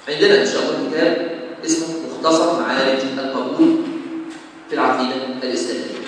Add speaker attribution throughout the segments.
Speaker 1: عندنا إن شاء الله كتاب اسمه مختصر معارج القبول في العقيدة الإسلامية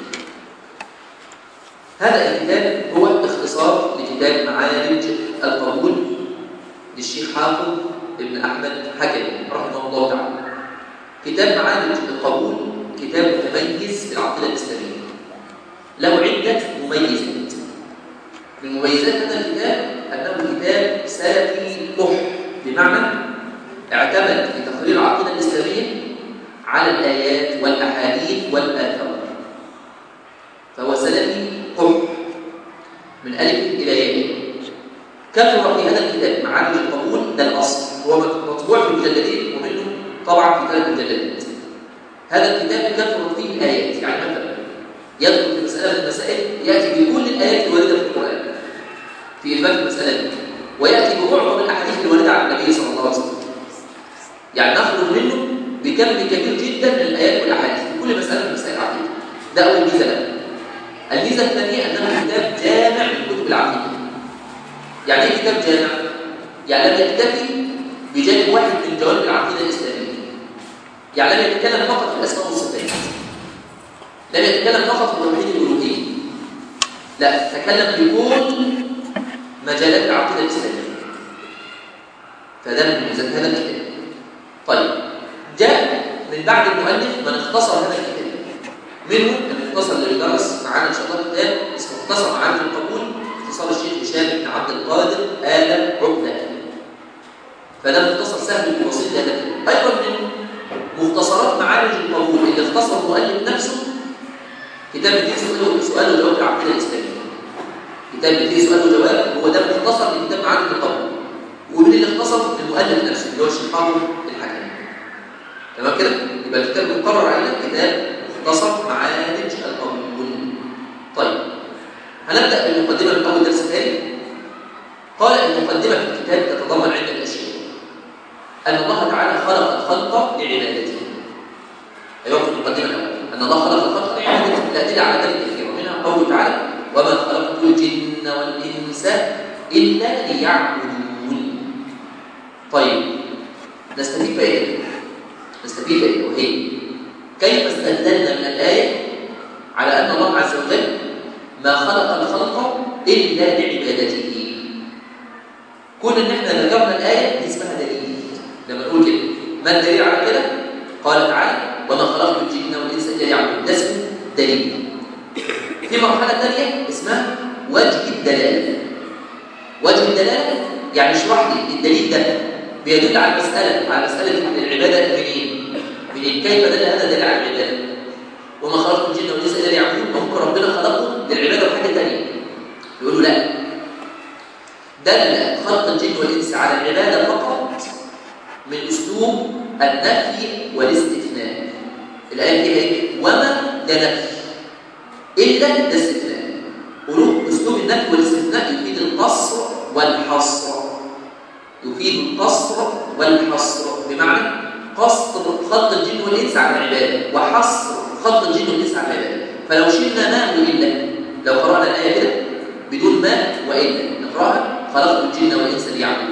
Speaker 1: هذا الكتاب هو اختصار لكتاب معارج القبول للشيخ حافظ ابن أحمد حكم رحمه الله تعالى كتاب معارج القبول كتاب متميز في العقيدة الإسلامية له عدة مميزات من مميزات هذا الكتاب أنه كتاب سلفي بحت بمعنى اعتمد في تقرير العقيدة الإسلامية على الآيات والأحاديث والآثار فهو سلفي قح من ألف إلى ياء كثر في هذا الكتاب معارج القبول ده الأصل هو مطبوع في مجلدين ومنه طبعا في ثلاث مجلدات هذا الكتاب كثر فيه الآيات يعني مثلا يدخل في مسألة من المسائل يأتي بكل الآيات الواردة في القرآن في إثبات المسألة دي ويأتي بمعظم الأحاديث الواردة عن النبي صلى الله عليه وسلم يعني نخرج منه بكم كبير جدا من الآيات والأحاديث في كل مسألة من مسائل العقيدة ده أول ميزة له الميزة الثانية أنه كتاب جامع من كتب العقيدة يعني ايه كتاب جامع؟ يعني لم يكتفي بجانب واحد من جوانب العقيدة الإسلامية يعني لم يتكلم فقط في الأسماء والصفات لم يتكلم فقط في توحيد الألوهية لا تكلم في كل مجالات العقيدة الإسلامية فده من ميزات هذا الكتاب طيب جاء من بعد المؤلف من اختصر هذا الكتاب منهم المختصر اللي بيدرس معانا ان شاء الله كتاب اسمه مختصر معارج القبول اختصار الشيخ هشام بن عبد القادر ادم عقده فده مختصر سهل وبسيط لهذا الكتاب ايضا من مختصرات معارج القبول اللي اختصر المؤلف نفسه كتاب فيه سؤال سؤال وجواب العقيده الاسلاميه كتاب فيه سؤال وجواب هو ده مختصر لكتاب معارج القبول ومن اللي اختصر المؤلف نفسه اللي هو الشيخ حافظ الحكم تمام كده يبقى الكتاب مقرر علينا كتاب مختصر معارج القبول طيب هنبدا بالمقدمه من اول درس ثاني قال المقدمه في الكتاب تتضمن عده اشياء ان الله تعالى خلق الخلق لعبادته ايوه في المقدمه الاول ان الله خلق الخلق لعبادته الادله على ذلك كثيره منها قوله تعالى وما خلقت الجن والانس الا ليعبدون طيب نستفيد فائده نستفيد فائده وهي كيف استدلنا من الآية على أن الله عز وجل ما خلق الخلق إلا لعبادته كون إن إحنا ذكرنا الآية دي اسمها دليل لما نقول كده ما الدليل على كده؟ قال تعالى وما خلقت الجن والإنس إلا ليعبدون ده اسمه دليل في مرحلة ثانية اسمها وجه الدلالة وجه الدلالة يعني اشرح لي الدليل ده بيدل على المسألة على مسألة العبادة منين؟ منين كيف دل هذا دل على العباده وما خلقت الجن والانس الا ليعبدون ممكن ربنا خلقهم للعباده وحاجه ثانيه يقولوا لا دل خلق الجن والانس على العباده فقط من اسلوب النفي والاستثناء الايه فيها ايه وما ده نفي الا ده استثناء قلوب اسلوب النفي والاستثناء يفيد القصر والحصر يفيد القصر والحصر بمعنى قصد خلق الجن والانس على العباده وحصر خلق الجن والانس على العباده فلو شلنا ما والا لو قرانا الايه كده بدون ما والا نقراها خلقت الجن والانس ليعبدون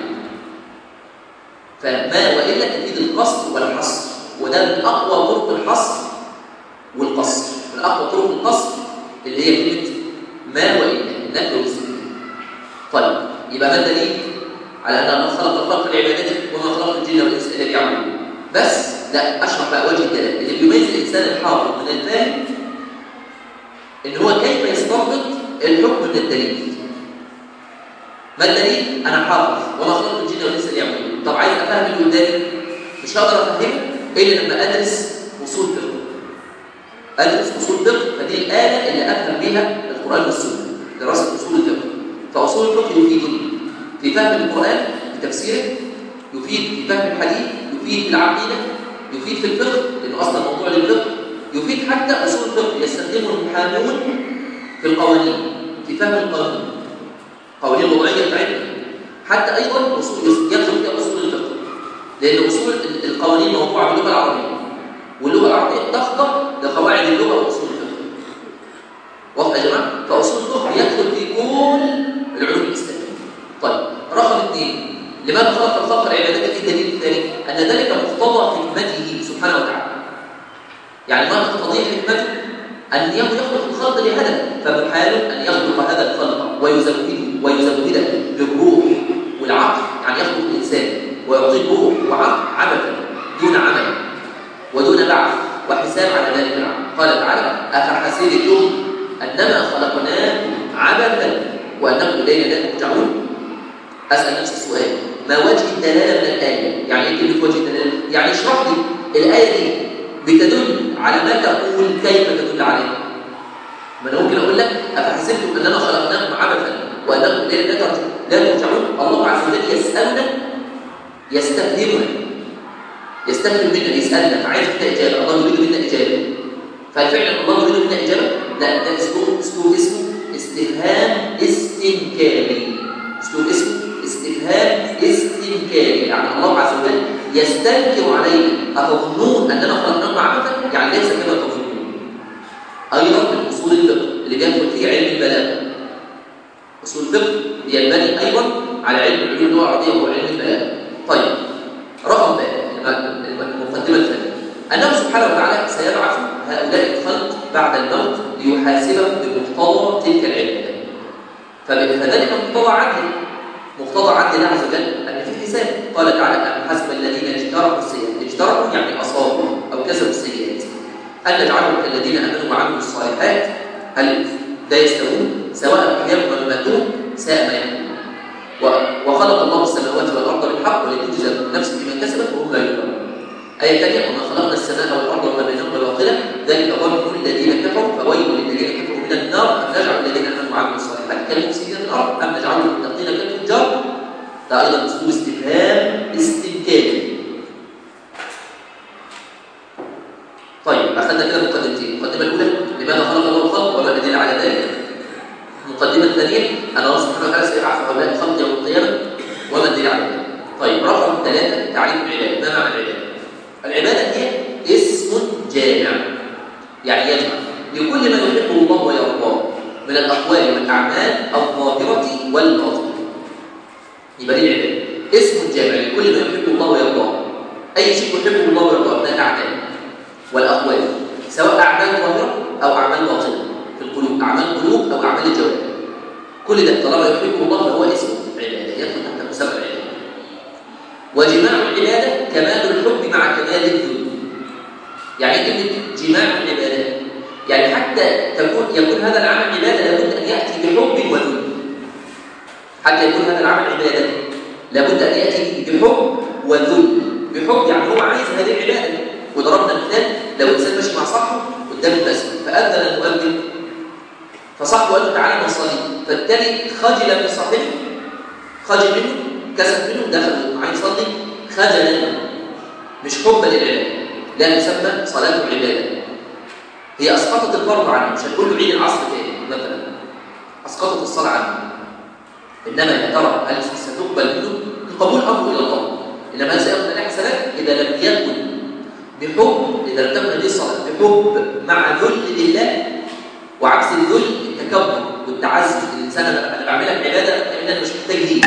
Speaker 1: فما والا تفيد القصد والحصر وده من اقوى طرق الحصر والقصر من اقوى طرق القصر اللي هي كلمه ما والا النفي والاستثناء طيب يبقى ما الدليل على ان الله خلق الخلق لعبادته وما خلق الجن والانس الا ليعبدون بس لا اشرح بقى وجه الدلاله اللي بيميز الانسان الحافظ من الفاهم ان هو كيف يستنبط الحكم من الدليل ما الدليل انا حافظ وما خلقت الجن والانس ليعبدون طب عايز افهم اللي قدامي مش هقدر افهمه الا لما ادرس اصول فقه ادرس اصول فقه فدي الاله اللي افهم بها القران والسنه دراسه اصول الفقه فاصول الفقه يفيدني في فهم القران في تفسيره يفيد في فهم الحديث يفيد في العقيدة يفيد في الفقه لأنه أصلا موضوع للفقه يفيد حتى أصول الفقه يستخدمه المحامون في القوانين في فهم القانون قوانين الوضعية بتاعتنا حتى أيضا أصول يدخل فيها أصول الفقه لأن أصول القوانين موضوعة باللغة العربية واللغة العربية تخضع لقواعد اللغة وأصول الفقه واضح يا جماعة؟ فأصول الفقه يدخل في كل العلوم الإسلامية طيب رقم اثنين لماذا لماذا خلق الخلق العبادات في الدليل الثاني ان ذلك مقتضى حكمته سبحانه وتعالى يعني ما تقتضيه حكمته ان يخلق الخلق لهدف فمحال ان يخلق هذا الخلق ويزوده ويزوده بالروح والعقل يعني يخلق الانسان ويعطيه روح وعقل عبثا دون عمل ودون بعث وحساب على ذلك العمل قال تعالى افحسبتم انما خلقناكم عبثا وانكم الينا لا ترجعون اسال نفس السؤال ما وجه الدلاله من الايه يعني ايه كلمه وجه الدلاله يعني اشرح لي الايه دي بتدل على ما تقول كيف تدل عليه ما انا ممكن اقول لك افحسبتم انما خلقناكم عبثا وانكم الينا لا ترجعون لا ترجعون الله عز وجل يسالنا يستفهمنا يستفهم منا يسالنا فعايز منا اجابه الله يريد منا اجابه فهل فعلا الله يريد منا اجابه؟ لا ده اسلوب اسلوب اسمه استفهام استنكاري اسلوب اسمه استفهام استنكاري يعني الله عز وجل يستنكر علينا أتظنون أننا خلقناكم عبثا؟ يعني ليس كما تظنون أيضا من أصول الفقه اللي بيدخل فيه علم البلاغة أصول الفقه ينبني أيضا على علم العلوم اللغة العربية وهو علم البلاغة طيب رقم المقدمة الثانية أنه سبحانه وتعالى سيبعث هؤلاء الخلق بعد الموت ليحاسبهم بمقتضى تلك العبادة فذلك مقتضى عدل مقتضى عدل الله عز وجل أن في حساب قال تعالى أم حسب الذين اجترحوا السيئات اجترحوا يعني أصابوا أو كسبوا السيئات أن نجعلهم كالذين آمنوا وعملوا الصالحات هل لا يستوون سواء أحياهم أم ماتون ساء ما يحكمون وخلق الله السماوات والأرض بالحق ولتجزى نفس بما كسبت وهم لا يظلمون آية ثانية وما خلقنا السماء والأرض وما بينهما باطلا ذلك ظن الذين كفروا فويل للذين كفروا من النار أم نجعل الذين آمنوا وعملوا الصالحات كالمفسدين في الأرض أم نجعل المتقين كالفجار ده أيضا أسلوب استفهام استنكاري طيب أخذنا كده مقدمتين المقدمة الأولى لماذا خلق الله الخلق وما الدليل على ذلك المقدمة الثانية أن الله سبحانه وتعالى سيبعث هؤلاء الخلق يوم القيامة وما الدليل على ذلك طيب رقم ثلاثة تعريف العبادة ما معنى العبادة؟ العبادة هي اسم جامع يعني يجمع لكل ما يحبه الله ويرضاه من الأقوال والأعمال الظاهرة والباطنة يبقى دي العبادة اسم جامع لكل ما يحبه الله ويرضاه أي شيء يحبه الله ويرضاه من الأعمال والأقوال سواء أعمال ظاهرة أو أعمال باطنة في القلوب أعمال قلوب أو أعمال الجوارح كل ده طالما يحبه الله فهو اسم عبادة يدخل تحت مسمى العبادة وجماع العبادة كمال الحب مع كمال الذل يعني كلمة جماع العبادات يعني حتى تكون يكون هذا العمل عبادة لابد أن يأتي بحب وذل حتى يكون هذا العمل عبادة لابد أن يأتي بحب وذل بحب يعني هو عايز هذه العبادة وضربنا مثال لو إنسان ماشي مع صاحبه قدام المسجد فأذن المؤذن فصاحبه قال له تعالى نصلي فالتالي خجل من صاحبه خجل منه كسب منه دخل معاه يصلي خجلا مش حبا للعباده لا تسمى صلاه العباده هي اسقطت الفرض عنه مش هنقول له عيد العصر تاني مثلا اسقطت الصلاه عنه انما يا ترى هل ستقبل منه القبول امر الى الله انما هل سيقبل لك حسنات اذا لم يكن بحب اذا لم تكن هذه الصلاه بحب مع ذل لله وعكس الذل التكبر والتعزز الانسان انا بعملها بعباده لان انا مش محتاج ليه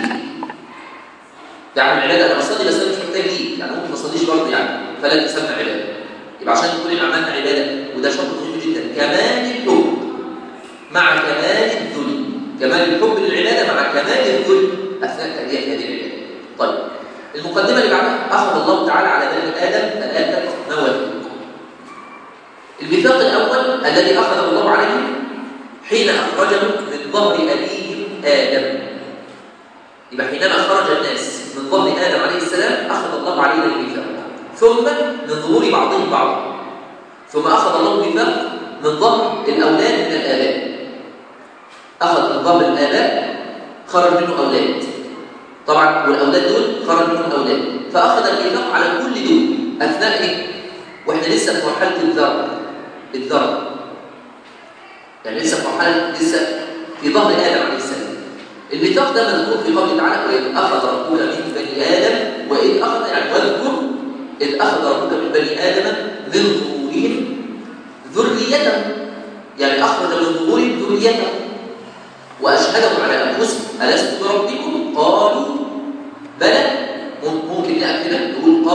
Speaker 1: يعني العباده انا بصلي بس انا مش محتاج ليه يعني ممكن ما اصليش برضه يعني فلا تسمى عباده يبقى عشان تكون الاعمال عباده وده شرط مهم جدا كمال الحب مع كمال الذل كمال الحب للعباده مع كمال الذل اثناء تاديه هذه العباده طيب المقدمه اللي بعدها اخذ الله تعالى على بني ادم ثلاثه مواثيق الميثاق الاول الذي اخذه الله عليهم حين اخرجهم من ظهر ابيهم ادم يبقى حينما خرج الناس من ظهر آدم عليه السلام أخذ الله علينا الميثاق ثم من ظهور بعضهم بعضا ثم أخذ الله الميثاق من ظهر الأولاد من الآباء أخذ من ظهر الآباء خرج منه أولاد طبعا والأولاد دول خرج منهم أولاد فأخذ الميثاق على كل دول أثناء إيه؟ وإحنا لسه في مرحلة الذر الذر يعني لسه في مرحلة لسه في ظهر آدم عليه السلام الميثاق ده مذكور في قوله تعالى وإذ أخذ ربك من بني آدم وإذ أخذ يعني واذكر إذ أخذ ربك من بني آدم من ظهورهم ذريتهم يعني أخرج من ظهورهم ذريتهم وأشهدهم على أنفسهم ألست بربكم؟ قالوا بلى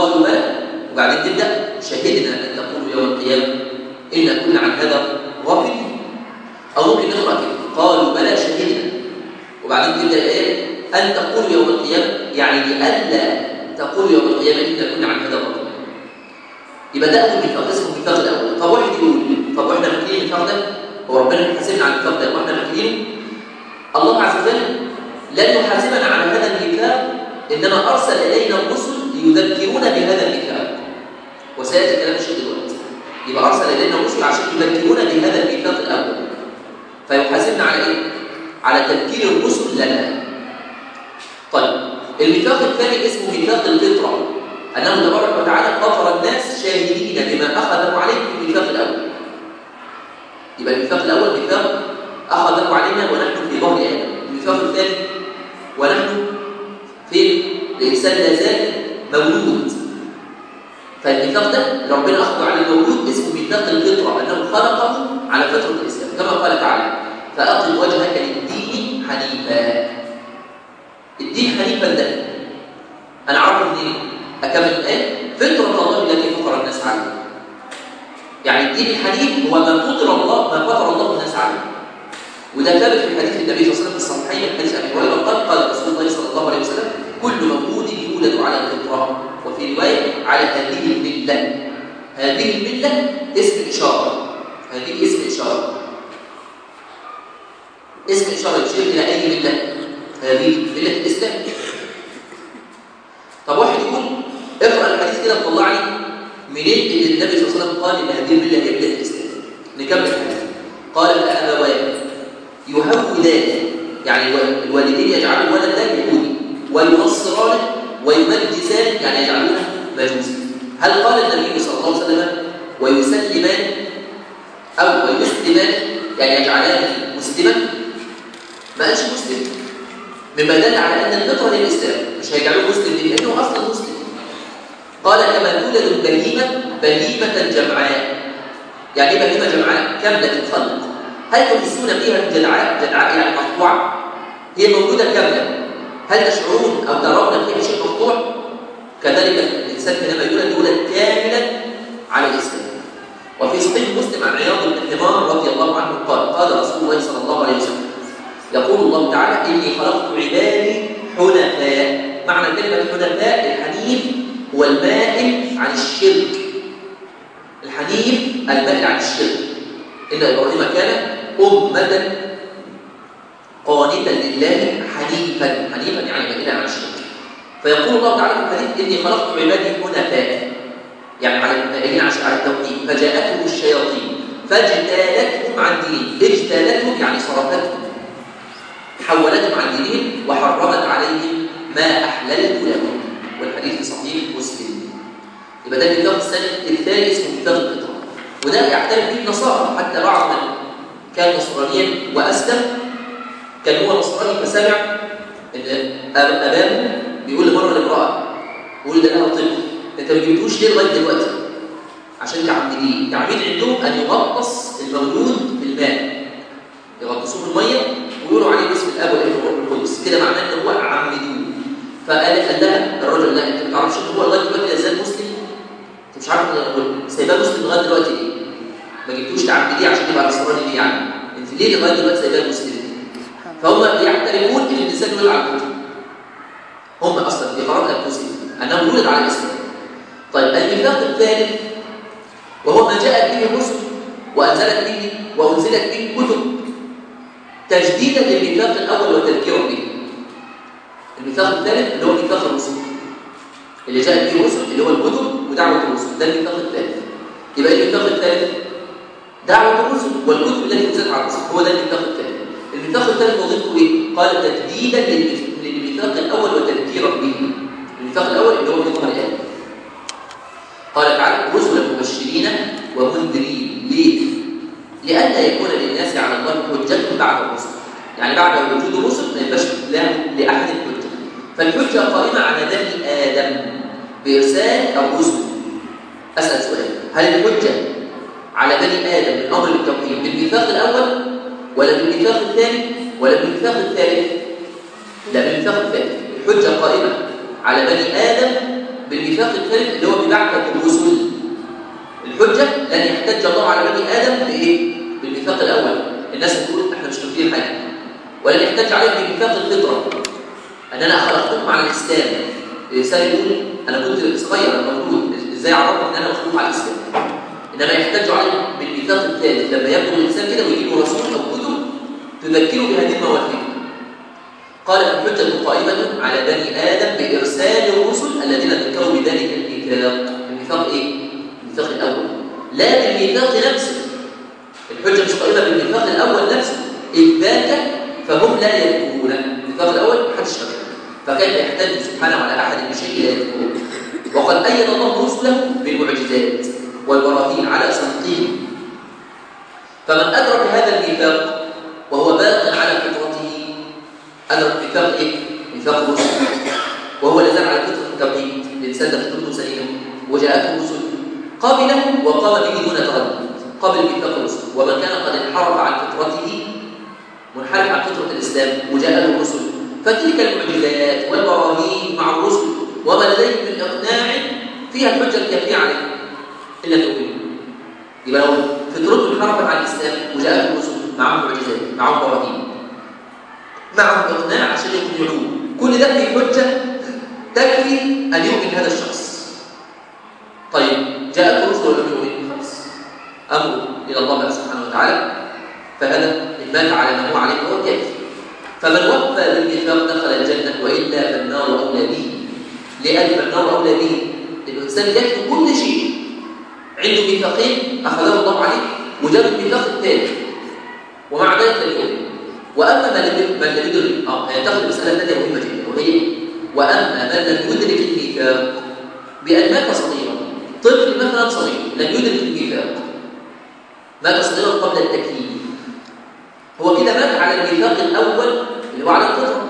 Speaker 1: قالوا بلى وبعدين تبدا شهدنا ان تقولوا يوم القيامه ان كنا عن هذا غافلين او ممكن نقرا كده قالوا بلى شهدنا وبعدين تبدا الايه ان تقولوا يوم القيامه يعني لئلا تقولوا يوم القيامه ان كنا عن هذا غافلين يبقى ده اول ميثاق اسمه الميثاق الاول طب واحد يقول طب واحنا فاكرين الميثاق ده هو ربنا يحاسبنا على الميثاق ده واحنا فاكرينه الله عز وجل لن يحاسبنا على هذا الميثاق انما ارسل الينا الرسل ليذكرونا بهذا الميثاق وسياتي الكلام الشيء دلوقتي يبقى ارسل الينا الرسل عشان يذكرونا بهذا الميثاق الاول فيحاسبنا على ايه على تذكير الرسل لنا طيب الميثاق الثاني اسمه ميثاق الفطره انه تبارك وتعالى فطر الناس شاهدين بما اخذوا عليه في الميثاق الاول يبقى الميثاق الاول ميثاق اخذه علينا ونحن في ظهر ادم الميثاق الثاني ونحن في الانسان لا زال مولود فالميثاق ده ربنا اخذ على المولود اسمه ميثاق الفطره انه خلقه على فطره الاسلام كما قال تعالى فاقم وجهك للدين حنيفا الدين حنيفا ده انا عارف منين اكمل الايه فطره الله التي فطر الناس عليها يعني الدين الحنيف هو ما فطر الله ما فطر الله الناس عليه وده ثابت في حديث النبي صلى الله عليه وسلم في الصحيحين حديث ابي هريره قال قال رسول الله صلى الله عليه وسلم كل مولود يولد على الفطره وفي روايه على هذه المله هذه المله اسم اشاره هذه اسم اشاره اسم اشاره يشير الى اي مله هذه مله الاسلام طب واحد يقول اقرا الحديث كده طلع لي منين ان النبي صلى الله عليه وسلم قال ان هذه المله هي مله الاسلام نكمل الحديث قال فابواه يهودان يعني الوالدين يجعلوا الولد ده يهودي وينصرانه ويمجسان يعني يجعلونه مجوسي هل قال النبي صلى الله عليه وسلم ويسلمان او ويسلمان يعني يجعلان مسلما ما قالش مسلم مما دل على ان الفطره للاسلام مش هيجعلوه مسلم ليه لانه اصلا مسلم قال كما تولد البهيمه بهيمه جمعاء يعني ايه بهيمه جمعاء كامله الخلق هل تحسون فيها جدعاء جدعاء يعني مقطوعه هي موجوده كامله هل تشعرون او ترون فيها شيء مقطوع كذلك الانسان حينما يولد يولد كاملا على الاسلام وفي صحيح مسلم عن عياض بن حمار رضي الله عنه قال قال رسول الله صلى الله عليه وسلم يقول الله تعالى اني خلقت عبادي حنفاء معنى كلمه حنفاء الحنيف هو المائل عن الشرك الحنيف المائل عن الشرك إن إبراهيم كان أمة قانتا لله حنيفا حنيفا يعني مائلا عن الشرك فيقول الله تعالى في الحديث إني خلقت عبادي حنفاء يعني على المائلين على التوحيد فجاءتهم الشياطين فاجتالتهم عن دينهم اجتالتهم يعني صرفتهم حولتهم عن دينهم وحرمت عليهم ما أحللت لهم والحديث في صحيح مسلم يبقى ده الميثاق الثاني اسمه ميثاق الفطره وده يعترف به النصارى حتى بعض من كان نصرانيا واسلم كان هو نصراني فسمع ان اباه بيقول لمره لامراه بيقول ده لها طفل انت ما جبتوش ليه لغايه دلوقتي عشان تعمديه تعميد عندهم ان يغطس المولود بالماء يغطسوه بالميه ويقولوا عليه باسم الاب والابن والروح القدس كده معناه ان هو عمدوه فقال قال لها الرجل لا انت ما تعرفش ان هو لغايه دلوقتي لا زال مسلم انت مش عارف سايباه مسلم لغايه دلوقتي ليه؟ ما جبتوش تعبديه عشان يبقى نصراني ليه يعني؟ انت ليه لغايه دلوقتي سايباه مسلم؟ فهم يعترفون ان الانسان يولد على الكفر. هم اصلا في قرار انفسهم انه يولد على الاسلام. طيب الميثاق الثالث وهو ما جاءت به الرسل وانزلت به وانزلت به كتب تجديدا للميثاق الاول وتذكيرا به. الميثاق الثالث اللي هو ميثاق الرسل. اللي جاءت به الرسل اللي هو الكتب ودعوه الرسل ده الميثاق الثالث. يبقى الميثاق الثالث دعوة الرسل والكتب التي انزلت على الرسل هو ده الميثاق الثالث. الميثاق الثالث وظيفته ايه؟ قال تجديدا للميثاق الاول وتذكيرا به. الميثاق الاول اللي هو ميثاق الآية. قال تعالى رسلا مبشرين ومنذرين ليه؟ لئلا يكون للناس على الله حجة بعد الرسل. يعني بعد وجود الرسل ما يبقاش لاحد حجة. فالحجة قائمة على بني آدم بإرسال الرسل. أسأل سؤال هل الحجة على بني آدم بالأمر بالتوحيد بالميثاق الأول ولا بالميثاق الثاني ولا بالميثاق الثالث؟ لا بالميثاق الثالث الحجة قائمة على بني آدم بالميثاق الثالث اللي هو ببعثة الرسل الحجة لن يحتج الله على بني آدم بإيه؟ بالميثاق الأول الناس بتقول احنا مش فاكرين حاجة ولن يحتج عليهم بميثاق الفطرة أن أنا خلقتكم على الإسلام الإنسان يقول أنا كنت صغير مولود إزاي عرفت إن أنا مخلوق على الإسلام إنما يحتج عليهم بالميثاق الثالث لما يبلغ الإنسان كده ويجيب رسول أو كتب تذكره بهذه المواثيق قال الحجة قائمة على بني آدم بإرسال الرسل الذين ذكروا بذلك الميثاق الميثاق إيه؟ الميثاق الأول لا بالميثاق نفسه الحجة مش قائمة بالميثاق الأول نفسه إذ ذاك فهم لا يذكرون الميثاق الأول محدش فاكر فكيف يحتج سبحانه على أحد بشيء لا يذكره وقد أيد الله رسله بالمعجزات والبراهين على صدقهم فمن أدرك هذا الميثاق وهو باق على فطرته أدرك ميثاق إيه؟ ميثاق الرسل وهو لا زال على فطرة التوحيد الإنسان ده فطرته سليمة وجاءته الرسل قابله وقام به دون تردد قبل ميثاق الرسل ومن كان قد انحرف عن فطرته منحرف عن فطرة الإسلام وجاء له الرسل فتلك المعجزات والبراهين مع الرسل وما لديهم من إقناع فيها الحجة الكافية عليه إلا تؤمن يبقى لو فطرته انحرفت عن الإسلام وجاءته الرسل معهم معجزات معهم براهين معهم إقناع عشان يقنعوه كل ده في حجة تكفي أن يؤمن هذا الشخص طيب جاءته الرسل ولم يؤمن خلاص أمره إلى الله سبحانه وتعالى فهذا إن مات على ما هو عليه فهو كافر فمن وفى بالميثاق دخل الجنة وإلا فالنار أولى به لأن فالنار أولى به الإنسان يكتب كل شيء عنده ميثاقين أخذه الله عليه وجاب الميثاق الثالث ومع ذلك لم يؤمن وأما من لم من لم يدرك آه هينتقل مسألة ثانية مهمة جدا وهي وأما من لم يدرك الميثاق بأن مات صغيرا طفل مثلا صغير لم يدرك الميثاق مات صغيرا قبل التكليف هو كده مات على الميثاق الأول اللي هو على الفطرة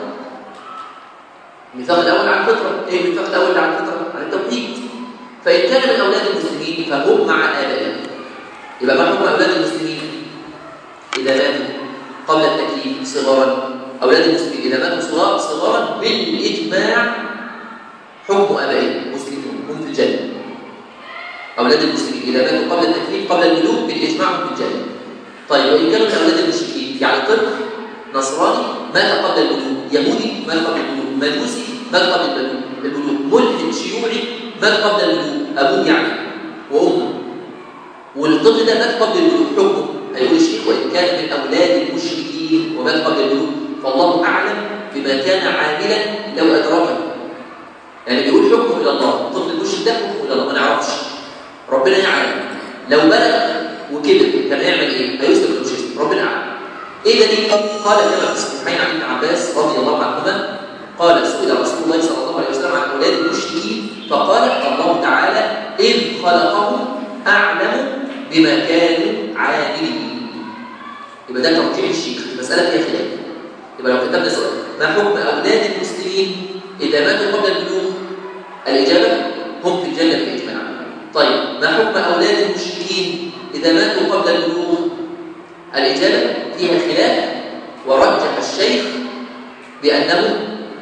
Speaker 1: الميثاق الأول على الفطرة إيه الميثاق الأول اللي على الفطرة؟ على التوحيد فإن كان من أولاد المسلمين فهم مع آبائهم يبقى ما حكم أولاد المسلمين إذا ماتوا قبل التكليف صغارا أولاد المسلمين إذا ماتوا صغارا صغارا بالإجماع حكم آبائهم مسلمون هم في الجنة أولاد المسلمين إذا ماتوا قبل التكليف قبل البلوغ بالإجماع هم في الجنة طيب وإن كانوا من أولاد المشركين يعني طفل نصراني مات قبل البلوغ يهودي مات قبل البلوغ مجوسي مات قبل البلوغ ملحد شيوعي مات قبل البلوغ أبوه يعني وأمه والطفل ده مات قبل البلوغ حكمه هيقول الشيخ وإن كان من أولاد المشركين ومات قبل البلوغ فالله أعلم بما كان عاملا لو أدركه يعني بيقول حكمه إلى الله الطفل المشرك ده حكمه إلى الله ما نعرفش ربنا يعلم لو بلغ وكبر كان هيعمل ايه؟ هيسلم ولا مش هيسلم؟ ربنا اعلم. ايه دليل؟ قال كما في الصحيحين عن ابن عباس رضي الله عنهما قال سئل رسول الله صلى الله عليه وسلم عن اولاد المشركين فقال الله تعالى اذ خلقهم اعلم بما كانوا عاملين. يبقى ده ترجيح الشيخ المساله فيها خلاف. يبقى لو كتبنا سؤال ما حكم اولاد المسلمين اذا ماتوا قبل البلوغ؟ الاجابه هم في الجنه بالاجماع. طيب ما حكم اولاد المشركين إذا ماتوا قبل البلوغ الإجابة فيها خلاف ورجح الشيخ بأنه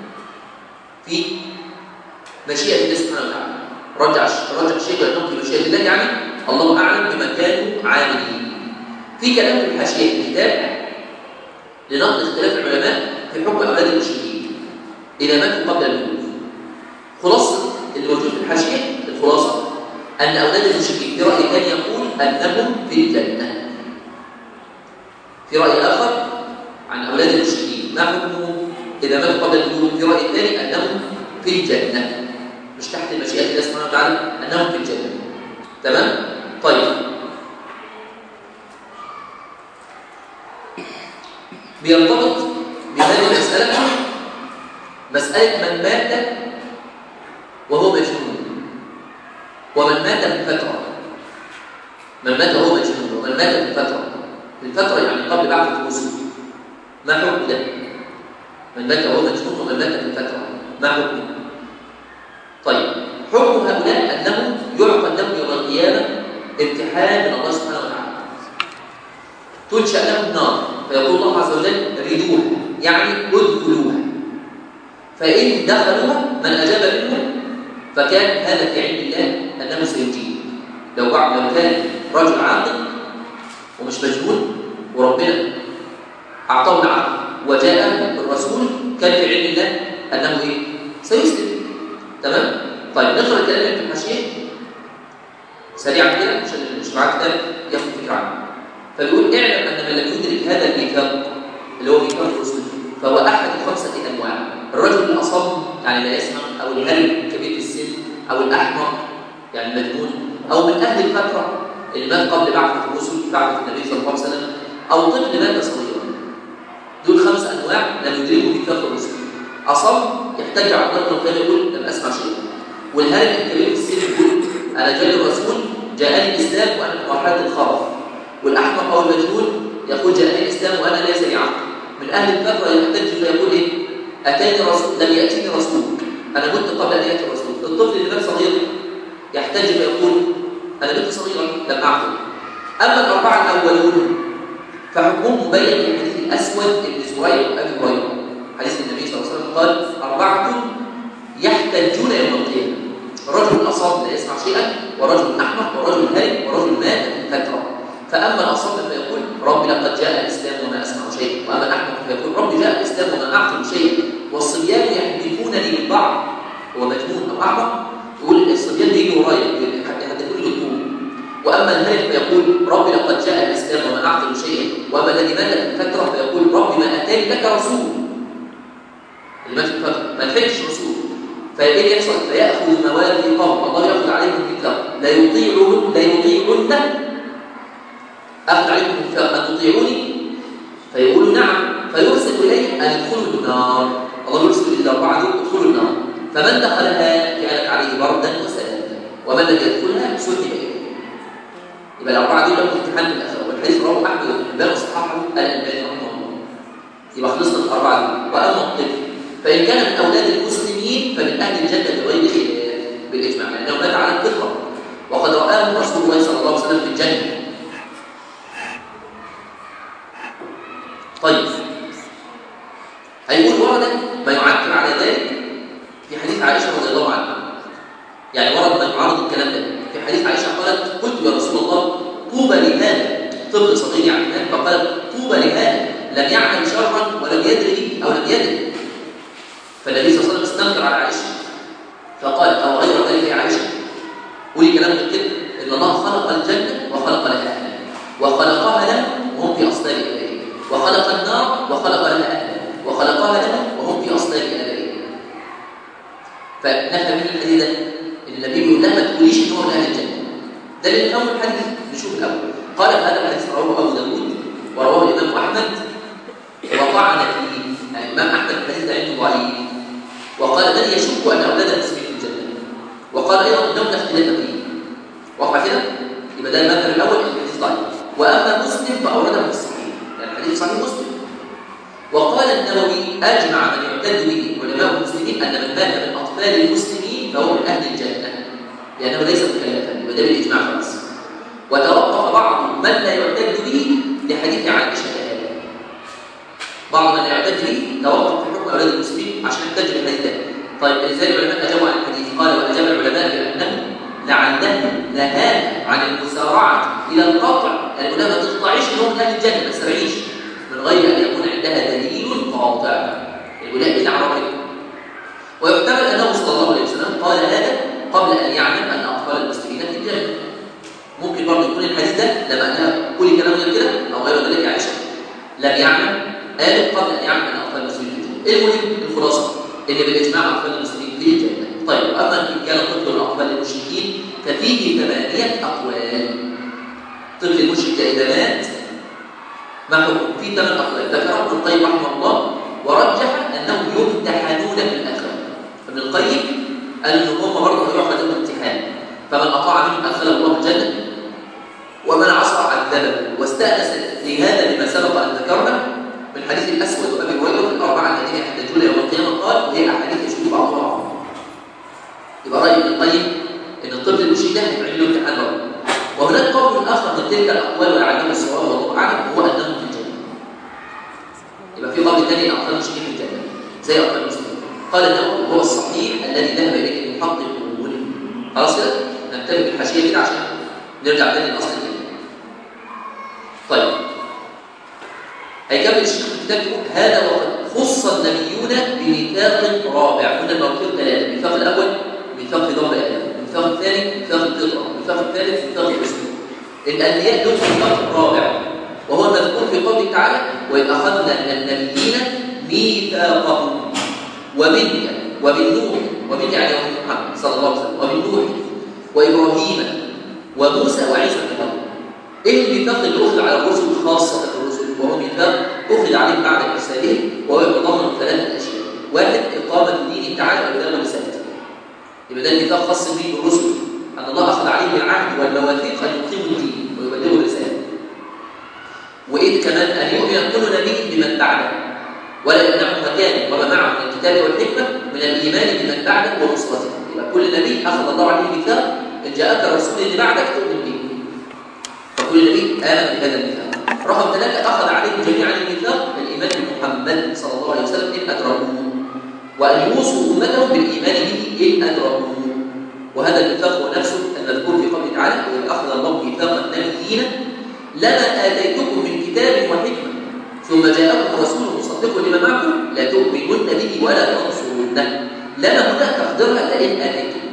Speaker 1: في مشيئة الله سبحانه وتعالى رجع رجح الشيخ بأنه في مشيئة الله يعني الله أعلم بما كانوا عاملين في كلام في الحاشية الكتاب لنقل اختلاف العلماء في حكم أولاد المشركين إذا ماتوا قبل البلوغ خلاصة اللي موجود في الحاشية الخلاصة أن أولاد المشركين في رأي ثاني يقول أنهم في الجنة في رأي آخر عن أولاد المشركين ما حكمهم إذا ماتوا قبل البلوغ في رأي ثاني أنهم في الجنة مش تحت المشيئة الله سبحانه وتعالى أنهم في الجنة تمام؟ طيب بيرتبط بهذه المسألة مسألة من مات وهو مجنون ومن مات من فترة من مات وهو مجنون ومن مات من فترة من فترة يعني قبل بعث الرسل ما حكم ده؟ من مات وهو مجنون ومن مات من فترة ما حكم طيب حكم هؤلاء أنهم يعقد لهم يوم القيامة امتحان من الله سبحانه وتعالى تنشأ لهم نار فيقول الله عز وجل ريدوها يعني ادخلوها فإن دخلوها من أجاب منهم فكان هذا في علم الله أنه سيجيب لو بعد لو كان رجل عاقل ومش مجنون وربنا أعطاه العقل وجاء الرسول كان في علم الله أنه إيه؟ سيسلم تمام؟ طيب نقرأ الكلام في الحاشية سريعا كده عشان مش معاه كتاب ياخد فكرة عنه فبيقول اعلم أن من لم يدرك هذا الميثاق اللي هو ميثاق الرسل فهو أحد خمسة أنواع الرجل الأصم يعني لا يسمع أو الهل كبير السن أو الأحمق يعني المجنون أو من أهل الفترة اللي مات قبل بعثة الرسل بعثة النبي صلى الله عليه وسلم أو طفل مات صغيرا دول خمس أنواع لم يدركوا ميثاق الرسل أصم يحتاج على الله بن القيم يقول لم أسمع شيئا والهل الكبير السن يقول أنا جاء الرسول جاءني الإسلام وأنا في مرحلة الخرف والأحمق أو المجنون يقول جاءني الإسلام وأنا ليس لي عقل من أهل الفترة يحتج فيقول إيه أتاني رسول لم يأتيني رسول أنا مت قبل أن يأتي الرسول الطفل اللي مات صغير يحتج فيقول أنا مت صغيرا لم أعقل أما الأربعة الأولون فحكمهم مبين في حديث الأسود بن زهير وأبي هريرة حديث النبي صلى الله عليه وسلم قال أربعة يحتجون يوم القيامة رجل أصاب لا يسمع شيئا ورجل أحمق ورجل هارب ورجل مات من فترة فأما الأصاب فيقول رب لقد جاء الإسلام وما أسمع شيئا وأما الأحمق فيقول رب جاء الإسلام وما أعقل شيئا والصبيان يحدثونني من بعض هو مجنون أو أحمق يقول الصبيان بيجوا ورايا يحدثوني بالطول وأما الهارب فيقول رب لقد جاء الإسلام وما أعقل شيئا وأما الذي مات من فترة فيقول رب ما أتاني لك رسول اللي مات من فترة ما لحقش رسول فايه يحصل فياخذ مواد قوم الله ياخذ عليهم الميثاق لا يطيعون لا يطيعون اخذ عليكم الميثاق ان تطيعوني فيقولوا نعم فيرسل اليه ان ادخلوا النار الله يرسل الى الاربعه دول ادخلوا النار فمن دخلها كانت عليه بردا وسلاما ومن لم يدخلها سحب اليه يبقى الاربعه دول لهم امتحان في الاخره والحديث رواه احمد بن حبان وصححه الالباني رحمه الله يبقى خلصنا الاربعه دول واما الطفل فإن كان من أولاد المسلمين فمن أهل الجنة بغير خلاف بالإجماع لأنه مات على الفطرة وقد رآه رسول الله صلى الله عليه وسلم في الجنة طيب هيقول ورد ما يعكر على ذلك في حديث عائشة رضي الله عنها يعني ورد ما يعارض الكلام ده في حديث عائشة قالت قلت يا رسول الله طوبى لهذا طفل صغير يعني فقالت طوبى لهذا لم يعمل شرا ولم يدري أو لم يدري فالنبي صلى الله عليه وسلم استنكر على عائشه فقال او غير ذلك يا عائشه قولي كلام غير كده ان الله خلق الجنه وخلق لها اهلا وخلقها لهم وهم في اصلاب ابائهم وخلق النار وخلق لها اهلا وخلقها لهم وهم في اصلاب ابائهم فنفهم من الحديث ده ان النبي بيقول لها ما تقوليش ان هو من اهل الجنه ده من اول حديث نشوف الاول قال هذا الحديث رواه ابو داود ورواه الامام احمد وطعن فيه الامام احمد الحديث ده عنده ضعيف وقال من يشك ان اولاد المسلمين في الجنه وقال ايضا انهم لا اختلاف فيه واضح كده يبقى ده المذهب الاول الحديث ضعيف واما مسلم فاورده في الصحيح يعني الحديث صحيح مسلم وقال النووي اجمع من يعتد به علماء المسلمين ان من مات من اطفال المسلمين فهو من اهل الجنه لانه ليس مكلفا يبقى ده بالاجماع خلاص وتوقف بعض من لا يعتد به لحديث عائشه هذا بعض من لا يعتد به توقف في حكم اولاد المسلمين عشان يحتج بالحديث ده طيب ازاي العلماء اجابوا عن الحديث قال واجاب العلماء بانه لعله نهانا عن المسارعه الى القطع العلماء ما تقطعيش ان هو من اهل الجنه ما تسرعيش من غير ان يكون عندها دليل قاطع الولاء الى عربيه ويحتمل انه صلى الله عليه وسلم قال هذا قبل ان يعلم ان اطفال المسلمين في الجنه ممكن برضه يكون الحديث ده لما انها كل كلام غير كده او غير ذلك عائشه لم يعلم قالت قبل ان يعلم ان اطفال المسلمين في الجنه المهم الخلاصه ان بالاجماع اطفال المسلمين في الجنه طيب اما ان كان طفل الاطفال المشركين ففيه ثمانيه اقوال طفل المشرك اذا مات ما حكم في ثمان اقوال ذكره ابن القيم رحمه الله ورجح انهم يمتحنون في الاخره ابن القيم قال ان هم برضه هيروحوا لهم امتحان فمن اطاع منهم ادخله الله الجنه ومن عصى عذبه واستانس لهذا بما سبق ان ذكرنا من حديث الاسود وابي هريره الاربعه الذين يحتاجون يوم القيامه قال وهي احاديث يشبه بعضها بعضا يبقى راي ابن القيم ان الطفل المشرك ده هيتعمل له امتحان برضه وهناك قول اخر من تلك الاقوال ويعلم الصواب والله اعلم هو انهم في الجنه يبقى في قول ثاني اطفال المشركين في الجنه زي اطفال المسلمين قال النووي هو الصحيح الذي ذهب اليه المحققون خلاص كده نكتفي بالحاشيه كده عشان نرجع تاني لاصل الكلمه طيب هيكمل الشيخ في الكتاب يقول هذا وقد خص النبيون بميثاق رابع قلنا المواثيق ثلاثه الميثاق الاول ميثاق ضرب ادم الميثاق الثاني ميثاق الفطره الميثاق الثالث ميثاق الاسلوب الانبياء لهم ميثاق رابع وهو المذكور في قوله تعالى واذ اخذنا من النبيين ميثاقهم ومنك ومن نوح ومن يعني ومن محمد صلى الله عليه وسلم ومن نوح وابراهيم وموسى وعيسى بن مريم ايه الميثاق اللي اخذ على الرسل خاصه الرسل وهو ميثاق اخذ عليه بعد ارسالهم وهو يتضمن ثلاثه اشياء واحد اقامه دين تعالى وابلاغ رسالته يبقى ده الميثاق خاص به بالرسل ان الله اخذ عليهم العهد والمواثيق ان يقيموا الدين ويبلغوا الرساله وايه كمان ان يؤمن كل نبي بمن بعده ولا يمنعه مكان وما معه من الكتاب والحكمه من الايمان بمن بعده ونصرته يبقى كل نبي اخذ الله عليه ميثاق ان جاءك الرسول اللي بعدك تؤمن به فكل نبي امن بهذا الميثاق رقم ثلاثه اخذ عليهم جميعا الميثاق الايمان بمحمد صلى الله عليه وسلم ان ادركوه وان يوصوا امتهم بالايمان به ان ادركوه وهذا الميثاق هو نفسه المذكور في قوله تعالى واذ اخذ الله ميثاق النبيين لما اتيتكم من كتاب وحكمه ثم جاءكم رسول مصدق لما معكم لتؤمنن به ولا تنصرنه لما هنا تقدرها لئن اتيتكم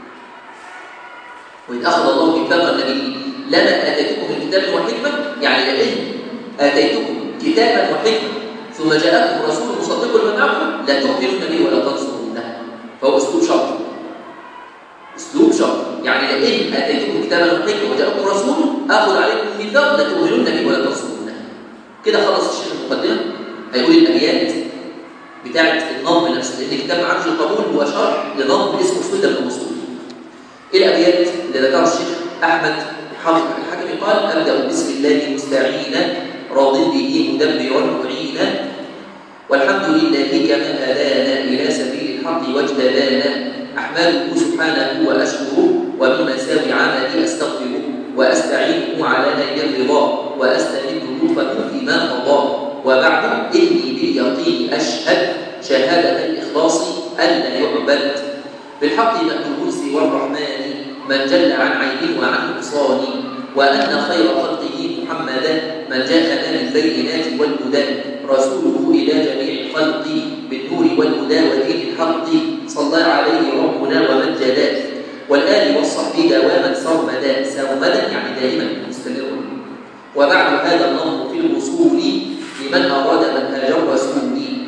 Speaker 1: وإذ أخذ الله ميثاق النبي لما آتيتكم من كتاب وحكمة يعني لئن آتيتكم كتابا وحكمة ثم جاءكم رسول مصدق لما معكم لا تؤمنون به ولا تنصرونه فهو أسلوب شرط أسلوب شرط يعني لئن آتيتكم كتابا وحكمة وجاءكم رسول آخذ عليكم ميثاق لا تؤمنون به ولا تنصرونه كده خلص الشيخ المقدمة هيقول الأبيات بتاعة النظم نفسه لأن كتاب عرش القبول هو شرح لنظم اسمه سلة من الأصول ايه الابيات اللي ذكرها الشيخ احمد حافظ الحكمي قال ابدا بسم الله مستعينا راض به مدبرا معينا والحمد لله كما هدانا الى سبيل الحق واجتبانا احمده سبحانه واشكره ومن مساوي عملي استغفره واستعينه على نيل الرضا واستمد لطفه فيما قضى وبعد اني باليقين اشهد شهاده الاخلاص الا يعبد بالحق مأمول سوى الرحمن من جل عن عيب وعن نقصان وأن خير خلقه محمدا من جاءنا بالبينات والهدى رسوله إلى جميع الخلق بالنور والهدى ودين الحق صلى عليه ربنا ومن جدا والآل والصحب دواما سرمدا سرمدا يعني دائما مستمرا وبعد هذا النظم في الوصول لمن أراد منهاج الرسول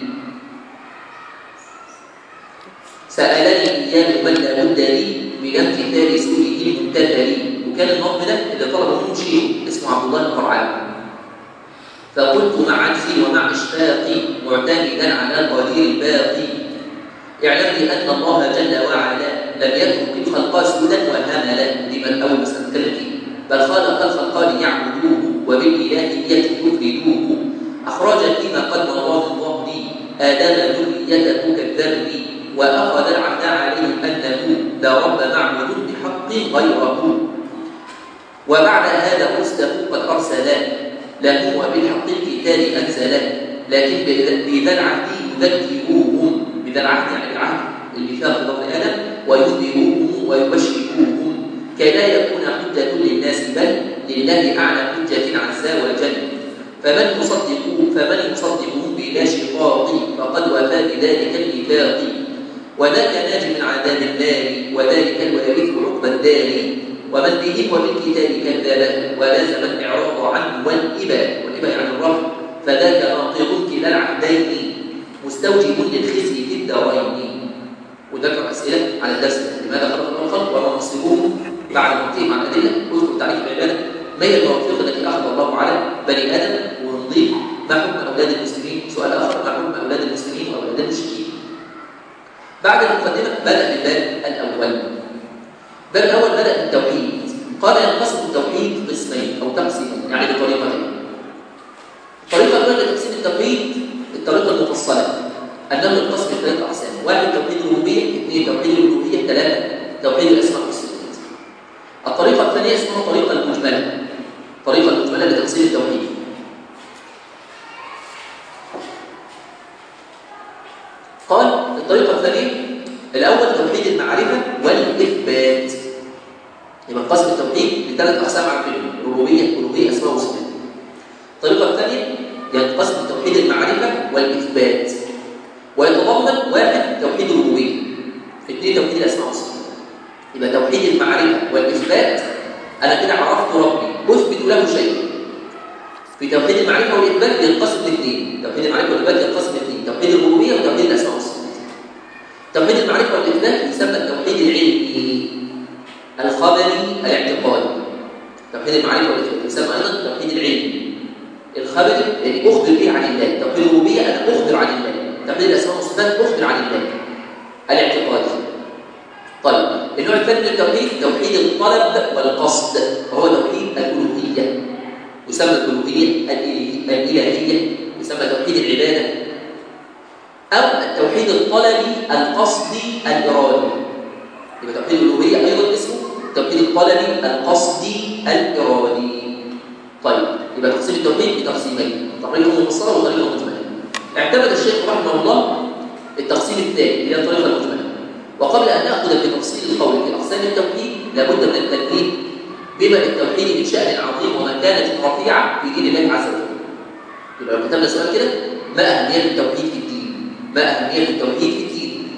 Speaker 1: سألني إياه من لا بد لي من امتثال سؤله الممتثل وكان النظم ده اللي طلبه منه شيء اسمه عبد الله القرعاني فقلت مع عجزي ومع إشفاقي معتمدا على القدير الباقي اعلمي أن الله جل وعلا لم يترك الخلق سودا وهملا لمن أول بس نتكلم فيه بل خلق الخلق ليعبدوه وبالإلهية يفردوه أخرج فيما قد مضى من ظهري آدم ذريته كالذر وأخذ العهد عليه أنه لا رب معبود بحق غيره وبعد هذا رسله قد أرسلا له وبالحق الكتاب أنزلا لكن بذا العهد يذكروهم بذا العهد يعني العهد الميثاق ضمن آدم وينذروهم ويبشروهم كي لا يكون حجة للناس بل لله أعلى حجة عز وجل فمن يصدقه فمن يصدقهم بلا شقاق فقد وفى بذلك الميثاق وذاك ناج من عذاب النار وذلك الوارث عقب الدار ومن به وبالكتاب كذب ولازم الاعراض عنه والاباء والاباء يعني الرفض فذاك ناقض كلا العهدين مستوجب للخزي في الدارين وذكر اسئله على الدرس لماذا خلق الله الخلق وما نصيبه بعد موتهم عن الادله اذكر تعريف العباده ما هي المواثيق التي اخذ الله على بني ادم ونضيف ما حكم اولاد المسلمين سؤال اخر ما حكم اولاد المسلمين واولاد المشركين بعد المقدمة بدأ بالباب الأول الباب الأول بدأ بالتوحيد قال ينقسم التوحيد قسمين أو تقسيمين يعني بطريقتين الطريقة الأولى لتقسيم التوحيد الطريقة المفصلة أنه ينقسم لثلاث أقسام واحد توحيد الربوبية اثنين توحيد الألوهية ثلاثة توحيد الأسماء والصفات الطريقة الثانية اسمها الطريقة المجملة الطريقة المجملة لتقسيم التوحيد قال الطريقة الثانية الأول توحيد المعرفة والإثبات يبقى انقسم التوحيد لثلاث اقسام عارفينهم ربوبيه الوهيه اسماء وصفات الطريقه الثانيه ينقسم توحيد المعرفه والاثبات ويتضمن واحد توحيد الربوبيه اثنين توحيد الاسماء والصفات يبقى توحيد المعرفه والاثبات انا كده عرفت ربي اثبت له شيء في توحيد المعرفه والاثبات ينقسم لاثنين توحيد المعرفه والاثبات ينقسم لاثنين توحيد الربوبيه وتوحيد الاسماء والصفات توحيد المعرفه والاثبات يسمى التوحيد العلمي الخبري الاعتقادي توحيد المعرفه والاثبات يسمى ايضا التوحيد العلمي الخبري يعني اخبر به عن الله توحيد الربوبيه انا اخبر عن الله توحيد الاسماء والصفات اخبر عن الله الاعتقادي طيب النوع الثاني من التوحيد توحيد الطلب والقصد وهو توحيد الالوهيه يسمى الالوهيه الالهيه يسمى توحيد العباده او التوحيد الطلبي القصدي الارادي يبقى توحيد الالوهيه ايضا اسمه التوحيد الطلبي القصدي الارادي طيب يبقى تقسيم التوحيد بتقسيمين طريقه مفصله وطريقه مجمله اعتمد الشيخ رحمه الله التقسيم الثاني اللي هي الطريقه المجمله وقبل ان ناخذ بتفصيل القول في اقسام التوحيد لابد من التنبيه بما للتوحيد من شان عظيم ومكانه رفيعه في دين الله عز وجل يبقى لو كتبنا سؤال كده ما اهميه التوحيد في الدين ما اهميه التوحيد في الدين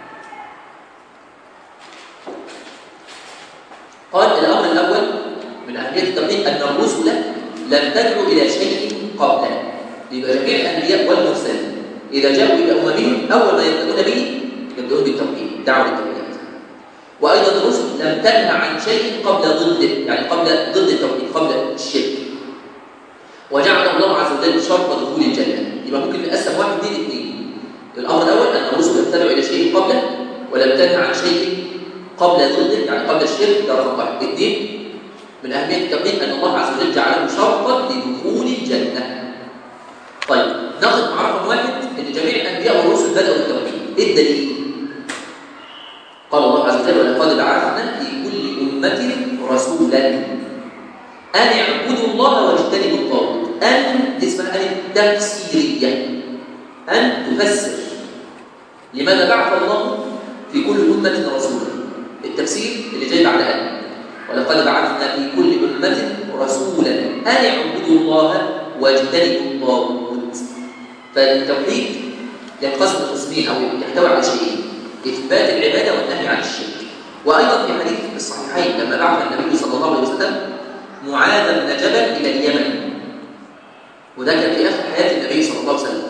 Speaker 1: قال الامر الاول من اهميه التوحيد ان الرسل لم تدعو الى شيء قبله يبقى جميع الانبياء والمرسلين اذا جاءوا الى اممهم اول ما يبدأون به يبدأون بالتوحيد دعوه التوحيد وايضا الرسل لم تنهى عن شيء قبل ضده يعني قبل ضد التوحيد قبل الشرك وجعل الله عز وجل شرط دخول الجنه يبقى ممكن نقسم واحد دين اثنين الامر الاول ان الرسل لم تدعو الى شيء قبله ولم تنهى عن شيء قبل ضده يعني قبل الشرك ده رقم واحد اثنين من اهميه التوحيد ان الله عز وجل جعله شرطا لدخول الجنه طيب ناخذ مع رقم واحد ان جميع الانبياء والرسل بداوا بالتوحيد ايه الدليل قال الله عز وجل ولقد بعثنا في كل امه رسولا ان اعبدوا الله واجتنبوا الطاغوت ان دي اسمها ان تفسيريه ان تفسر لماذا بعث الله في كل امه رسولا التفسير اللي جاي بعد ان ولقد بعثنا في كل امه رسولا ان اعبدوا الله واجتنبوا الطاغوت فالتوحيد ينقسم قسمين او يحتوي على شيئين اثبات العباده والنهي عن الشرك وايضا في حديث في الصحيحين لما بعث النبي صلى الله عليه وسلم معاذ بن جبل الى اليمن وده كان في اخر حياه النبي صلى الله عليه وسلم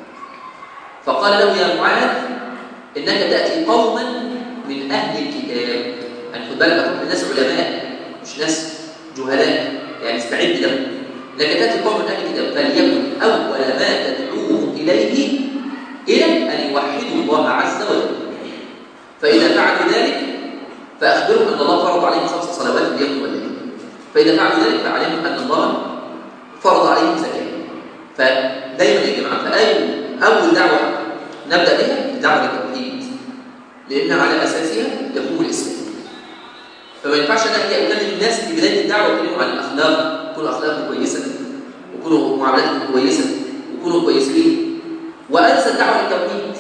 Speaker 1: فقال له يا معاذ انك تاتي قوما من اهل الكتاب يعني خد بالك هتروح لناس علماء مش ناس جهلاء يعني استعد لهم انك تاتي قوم من اهل الكتاب فليكن اول ما تدعوهم اليه الى ان يوحدوا الله عز وجل فاذا فعلوا ذلك فاخبرهم ان الله فرض عليهم خمس صلوات في اليوم والليل فاذا فعلوا ذلك فاعلموا ان الله فرض عليهم زكاه فدايما يا جماعه فاي اول دعوه نبدا بها دعوه التوحيد لان على اساسها يقوم الاسلام فما ينفعش انا اجي اكلم الناس في بدايه الدعوه اتكلم عن الاخلاق يكونوا اخلاقهم كويسه ويكونوا معاملاتهم كويسه ويكونوا كويسين وانسى الدعوه للتوحيد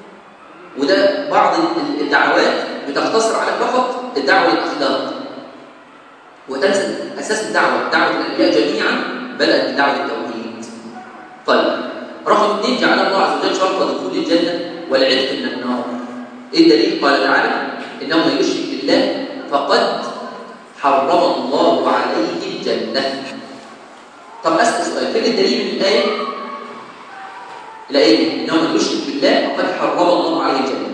Speaker 1: وده بعض الدعوات بتقتصر على فقط الدعوه للاخلاق وتنسى اساس الدعوه دعوه الانبياء جميعا بدات بدعوه التوحيد طيب رقم اثنين جعل الله عز وجل شرط دخول الجنه والعتق من النار ايه الدليل قال تعالى انه من يشرك بالله فقد حرم الله عليه الجنه طب اسال سؤال فين الدليل من الايه الايه انه من يشرك بالله فقد حرم الله عليه الجنه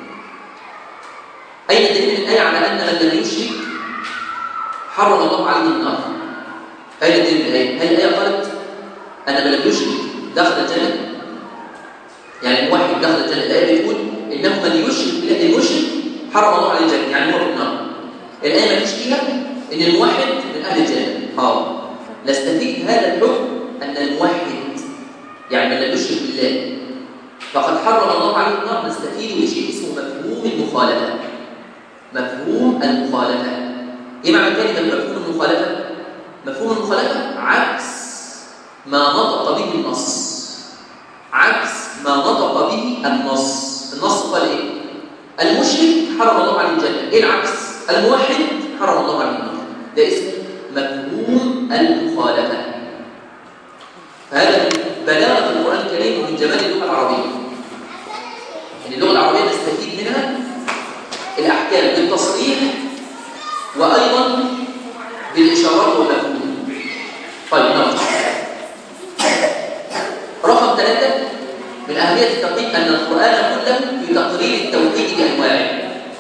Speaker 1: اين الدليل من الايه على ان من لم يشرك حرم الله عليه النار اين الدليل من الايه هل الايه قالت ان من لم يشرك دخل الجنه يعني الموحد دخل الجنه الايه بتقول انه من يشرك بالله المشرك حرم الله عليه الجنه يعني هو في النار الايه ما فيش فيها ان الموحد من اهل الجنه اه نستفيد هذا الحكم ان الموحد يعني من لم يشرك بالله فقد حرم الله عليه النار نستفيد بشيء اسمه مفهوم المخالفه مفهوم المخالفه ايه معنى كلمه مفهوم المخالفه مفهوم المخالفه عكس ما نطق به النص عكس ما نطق به النص النص قال ايه المشرك حرم الله عليه الجنه ايه العكس الموحد حرم الله عليه النار ده اسمه مفهوم المخالفة فهذا من بلاغة القرآن الكريم ومن جمال اللغة العربية يعني اللغة العربية نستفيد منها الأحكام بالتصريح وأيضا بالإشارات والمفهوم طيب نعم رقم ثلاثة من أهمية التوحيد أن القرآن كله في تقرير التوحيد بأنواعه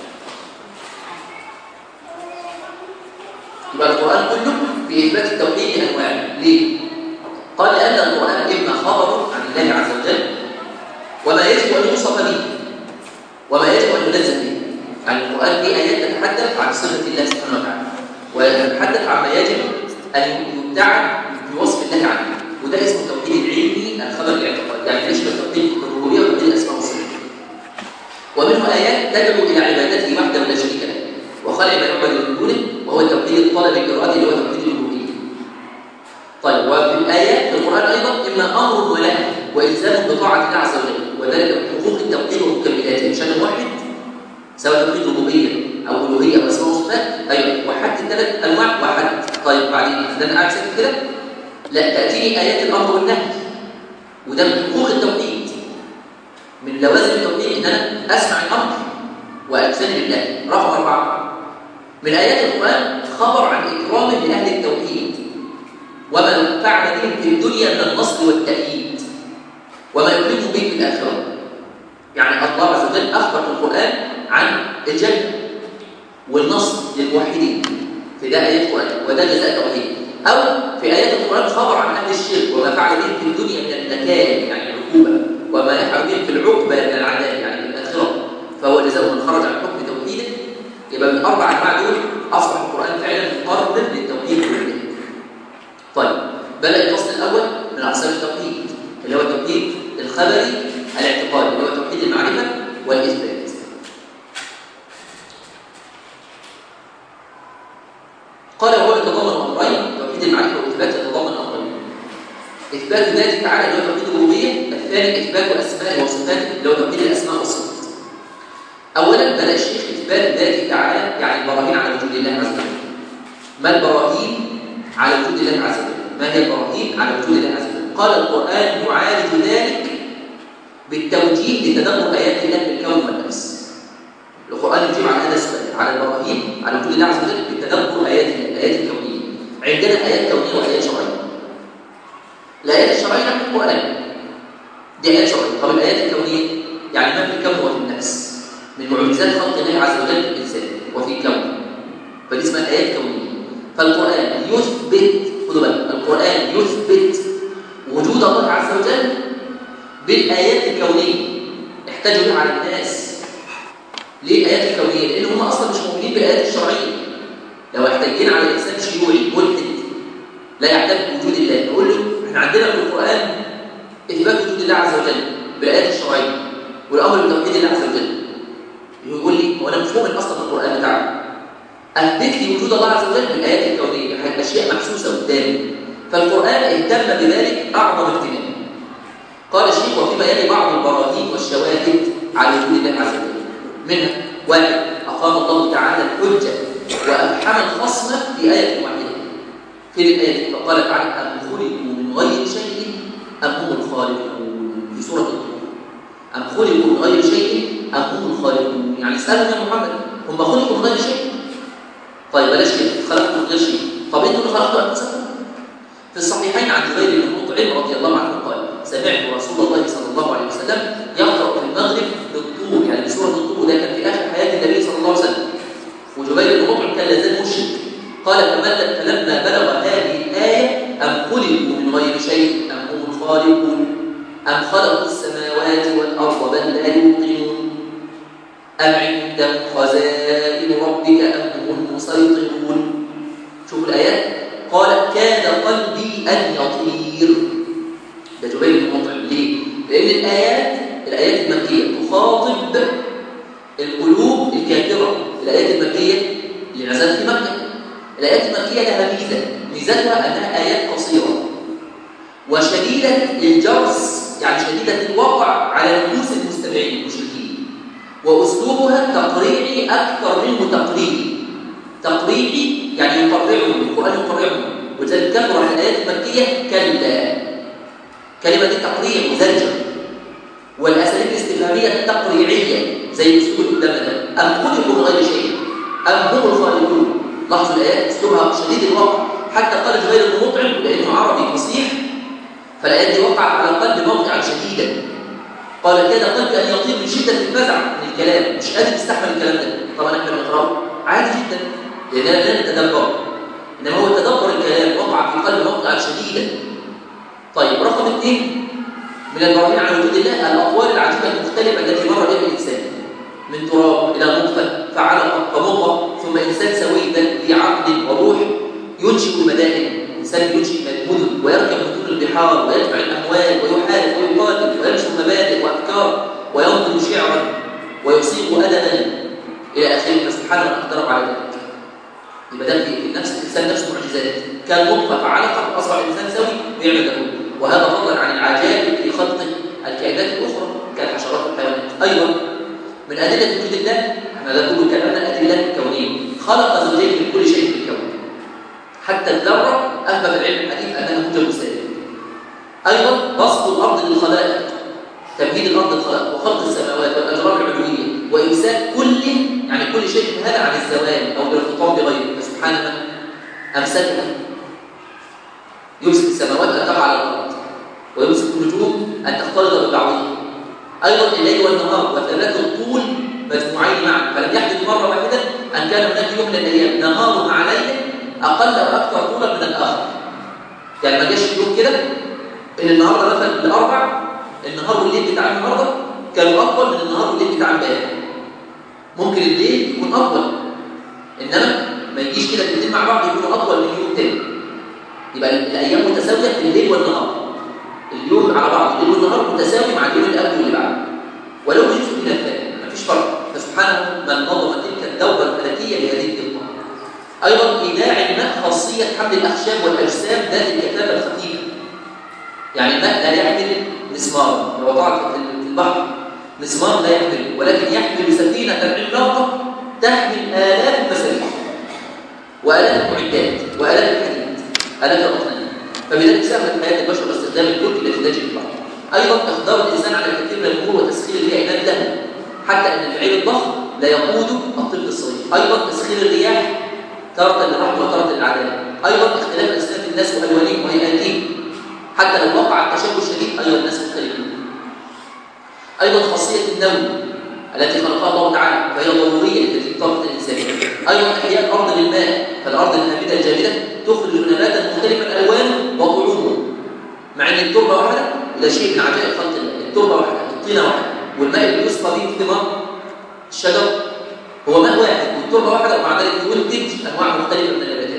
Speaker 1: يبقى القرآن كله في إثبات التوحيد بأنواعه ليه؟ قال لأن القرآن إما خبر عن الله عز وجل وما يجب أن يوصف به وما يجب أن ينزل به يعني القرآن في آيات تتحدث عن صفة الله سبحانه وتعالى ويتحدث عما يجب أن يبتعد بوصف الله عنه وده اسمه التوحيد العلمي الخبر الاعتقادي يعني يشمل التوحيد الربوبيه وتوحيد الاسماء والصفات ومنه ايات تدعو الى عبادته وحده لا شريك له وخلق ما يعبد من دونه وهو التوحيد الطلبي الارادي اللي هو توحيد الالوهيه طيب وفي الايات في القران ايضا اما امر ونهي والزام بطاعه الله عز وجل وذلك حقوق التوحيد ومكملاته مش انا واحد سواء توحيد ربوبيه او الوهيه او اسماء وصفات ايوه وحد الثلاث انواع وحد طيب بعدين ده انا قاعد ساكت كده لا تأتيني آيات الأمر والنهي وده من حقوق التوحيد من لوازم التوحيد إن أنا أسمع الأمر وأجتنب الله رقم أربعة من آيات القرآن خبر عن إكرام لأهل التوحيد وما فعل بهم في الدنيا من النصر والتأييد وما يكرمهم به في الآخرة يعني الله عز وجل أخبر في القرآن عن الجنة والنصر للموحدين في ده آيات القرآن وده جزاء التوحيد أو في آيات القرآن خبر عن أهل الشرك وما فعل بهم في الدنيا من النكال يعني العقوبة وما يفعل بهم في العقبة من العذاب يعني في الآخرة فهو جزاء من خرج عن حكم توحيده يبقى من أربع أنواع دول أصبح القرآن فعلا مقرر للتوحيد والإله طيب بدأ الفصل الأول من أقسام التوحيد اللي هو التوحيد الخبري الاعتقادي اللي هو توحيد المعرفة والإثبات قال هو يتضمن امرين توحيد المعرفه والاثبات يتضمن امرين اثبات ذاته تعالى اللي هو توحيد الربوبيه الثاني اثبات اسمائه وصفاته اللي هو توحيد الاسماء والصفات اولا بدا الشيخ اثبات ذاته تعالى يعني البراهين على وجود الله عز وجل ما البراهين على وجود الله عز وجل ما هي البراهين على وجود الله عز وجل قال القران يعالج ذلك بالتوجيه لتدبر ايات الله في الكون والنفس القرآن يجيب عن هذا السؤال على البراهين على وجود الله عز وجل بالتدبر آيات الآيات الكونية عندنا آيات كونية وآيات شرعية الآيات الشرعية في القرآن دي آيات شرعية طب الآيات الكونية يعني ما في الكون وفي النفس من معجزات خلق الله عز وجل للإنسان وفي الكون فدي اسمها آيات كونية فالقرآن يثبت خدوا بالك القرآن يثبت وجود الله عز وجل بالآيات الكونية احتاجوا بها على الناس ليه الآيات الكونية؟ لأن هم أصلا مش مؤمنين بالآيات الشرعية لو احتاجين على إنسان شيوعي ملحد لا يعترف بوجود الله نقول له احنا عندنا في القرآن إثبات وجود الله عز وجل بالآيات الشرعية والأمر بتوحيد الله عز وجل يقول لي هو أنا مش مؤمن أصلا بالقرآن بتاعه أثبت لي وجود الله عز وجل بالآيات الكونية أشياء محسوسة قدامي فالقرآن اهتم بذلك أعظم اهتمام قال الشيخ وفي بيان بعض البراهين والشواهد على وجود الله عز وجل منها واحد أقام الله تعالى الحجة وأفحم الخصم في آية واحدة في الآية فقال تعالى أم خلقوا من غير شيء أم هم الخالقون في سورة الطور أم خلقوا من غير شيء أم هم الخالقون يعني اسألهم يا محمد هم خلقوا من غير شيء طيب بلاش كده خلقوا من غير شيء طب انتوا اللي خلقتوا أنفسكم في الصحيحين عن جبير بن مطعم رضي الله عنه قال سمعت رسول الله صلى الله عليه وسلم يقرأ في المغرب بالطور يعني بسورة الطور وده كان في آخر حياة النبي صلى الله عليه وسلم وجبير بن مطعم كان لازال مشرك قال فملت فلما بلغ هذه الآية أم خلقوا من غير شيء أم هم الخالقون أم خلقوا السماوات والأرض بل لا يوقنون أم عندهم خزائن ربك أم هم المسيطرون شوفوا الآيات قال كاد قلبي أن يطير ده جبير بن مطعم ليه؟ لأن الآيات الآيات المكية تخاطب القلوب الكافرة الآيات المكية اللي نزلت في مكة الآيات المكية لها ميزة ميزتها أنها آيات قصيرة وشديدة الجرس يعني شديدة الوقع على نفوس المستمعين المشركين وأسلوبها تقريعي أكثر منه تقريري تقريعي يعني يقرعهم القرآن يقرعهم ولذلك كثر الآيات المكية كلا كلمة التقريع مزلجة والأساليب الاستفهامية التقريعية زي الأسلوب اللي قدامنا ده أم خلقوا من غير شيء أم هم الخالقون لاحظوا الآيات أسلوبها شديد الوقع حتى قال غير المطعم لأنه عربي فصيح فالآيات دي وقعت على القلب موقعا شديدا قال كاد قلبي أن يطير من شدة الفزع من الكلام مش قادر يستحمل الكلام ده طبعا احنا بنقرأه عادي جدا لأننا لا نتدبر إنما هو تدبر الكلام وقع في قلب موقعا شديدا طيب رقم اثنين من البراهين على وجود الله الأطوال العجيبة المختلفة التي مر بها الإنسان من تراب إلى نطفة فعلقة فمضغة ثم إنسان سوي ذي عقل وروح ينشئ مدائن إنسان ينشئ مدن ويركب مدن البحار ويدفع الأموال ويحارب ويقاتل وينشر مبادئ وأفكار وينظم شعرا ويصيغ أدبا إلى آخره فسبحانه من أقدر على ذلك يبقى ده في نفس الإنسان نفسه معجزات كان نطفة فعلقة فأصبح الإنسان سوي بيعمل ده وهذا فضلا عن العجائب في خلق الكائنات الأخرى كالحشرات والحيوانات أيضا من أدلة وجود الله احنا ده كله كلامنا أدلة كونية خلق زوجين من كل شيء في الكون حتى الذرة أثبت العلم الحديث أنها موجة مسائل أيضا بسط الأرض للخلائق تمهيد الأرض للخلائق وخلق السماوات والأجرام العلوية وإمساك كل يعني كل شيء هذا عن الزوال أو بالارتطام بغيره فسبحانه أمسكها يمسك السماوات أن تقع على الأرض ويمسك النجوم أن تختلط ببعضها أيضا الليل والنهار وثلاث الطول مجموعين معا فلم يحدث مرة واحدة أن كان هناك يوم من الأيام نهار مع ليل أقل وأكثر طولا من الآخر يعني ما جاش يوم كده إن النهارده مثلا بالأربع النهار والليل بتاع النهارده كانوا أطول من النهار والليل بتاع امبارح ممكن الليل يكون أطول إنما ما يجيش كده الاثنين مع بعض يكونوا أطول من يوم تاني يبقى الأيام متساوية في الليل والنهار اليوم على بعض الليل والنهار متساوي مع اليوم اللي قبله واللي بعده ولو جزء من الثاني مفيش فرق فسبحانه من نظم تلك الدورة الفلكية لهذه الدقة أيضا إيداع الماء خاصية حمل الأخشاب والأجسام ذات الكثافة الخفيفة يعني الماء لا يحمل مسمار لو وضعت في البحر مسمار لا يحمل ولكن يحمل سفينة عملاقة تحمل آلاف المساريح وآلاف المعدات وآلاف الحديد آلاف الأطنان فبذلك سهلت حياة البشر باستخدام الفلك التي تجري في البحر أيضا إخضار الإنسان على الكثير من الأمور وتسخير الكائنات له حتى أن الفعيل الضخم لا يقود الطفل الصغير أيضا تسخير الرياح تارة للرحمة وتارة للعذاب أيضا اختلاف أسنان الناس وألوانهم وهيئاتهم حتى لو وقع التشابه الشديد أيضا الناس مختلفين أيضا خاصية النوم التي خلقها الله تعالى فهي ضرورية لطاقة الإنسان أيضا إحياء الأرض بالماء فالأرض الهامدة الجامدة تخرج نباتا مختلفا ألوانه وطعومه مع أن التربة واحدة وده شيء من عجائب خلق الله التربة واحدة الطينة واحدة والماء اللي يسقى به ثمار الشجر هو ماء واحد والتربة واحدة ومع ذلك تنتج أنواع مختلفة من النباتات